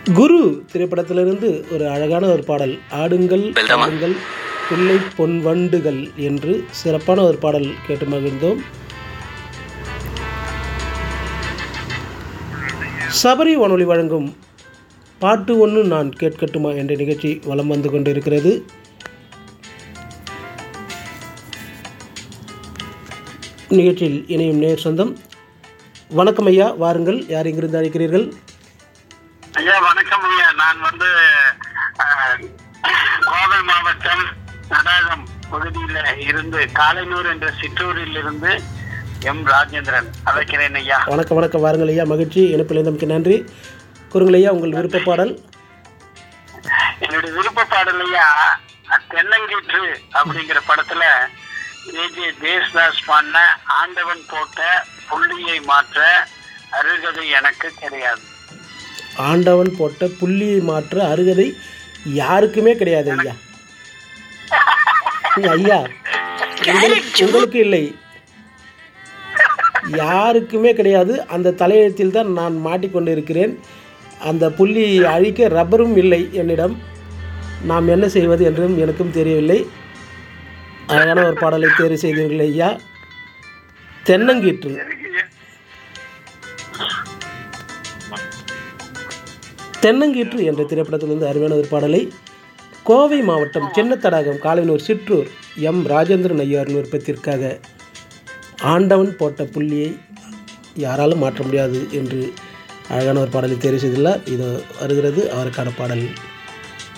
குரு திரைப்படத்திலிருந்து ஒரு அழகான ஒரு பாடல் ஆடுங்கள் வெல்தாமா? ஆடுங்கள் பிள்ளை பொன் வண்டுகள் என்று சிறப்பான ஒரு பாடல் கேட்டு மகிழ்ந்தோம் சபரி வானொலி வழங்கும் பாட்டு ஒன்று நான் கேட்கட்டுமா என்ற நிகழ்ச்சி வலம் வந்து கொண்டிருக்கிறது நிகழ்ச்சியில் இணையும் நேர் சொந்தம் வணக்கம் ஐயா வாருங்கள் யார் இங்கிருந்து அழைக்கிறீர்கள் ஐயா வணக்கம் ஐயா நான் வந்து அஹ், கோவை மாவட்டம் நடாகம் பகுதியில இருந்து காலைனூர் என்ற சிற்றூரில் இருந்து எம் ராஜேந்திரன் அழைக்கிறேன் ஐயா வணக்கம் வணக்கம் வாருங்கள் ஐயா மகிழ்ச்சி இணைப்பில் இருந்தமைக்கு நன்றி கூறுங்கள் ஐயா உங்கள் விருப்ப பாடல் என்னுடைய விருப்ப பாடல் ஐயா தென்னங்கீற்று அப்படிங்கிற படத்துல ஏஜே தேஸ்தாஸ் பண்ண ஆண்டவன் போட்ட புள்ளியை மாற்ற அருகதை எனக்கு கிடையாது ஆண்டவன் போட்ட புள்ளியை மாற்ற அருகதை யாருக்குமே கிடையாது ஐயா ஐயா உங்களுக்கு உங்களுக்கு இல்லை யாருக்குமே கிடையாது அந்த தலையெழுத்தில் தான் நான் மாட்டிக்கொண்டு இருக்கிறேன் அந்த புள்ளி அழிக்க ரப்பரும் இல்லை என்னிடம் நாம் என்ன செய்வது என்றும் எனக்கும் தெரியவில்லை அழகான ஒரு பாடலை தேர்வு செய்தீர்கள் ஐயா தென்னங்கீற்று தென்னங்கீற்று என்ற திரைப்படத்திலிருந்து அருமையான ஒரு பாடலை கோவை மாவட்டம் சின்னத்தடாகம் காலைனூர் சிற்றூர் எம் ராஜேந்திரன் ஐயாரின் விருப்பத்திற்காக ஆண்டவன் போட்ட புள்ளியை யாராலும் மாற்ற முடியாது என்று அழகான ஒரு பாடலை தேர்வு செய்துள்ளார் இது வருகிறது அவருக்கான பாடல்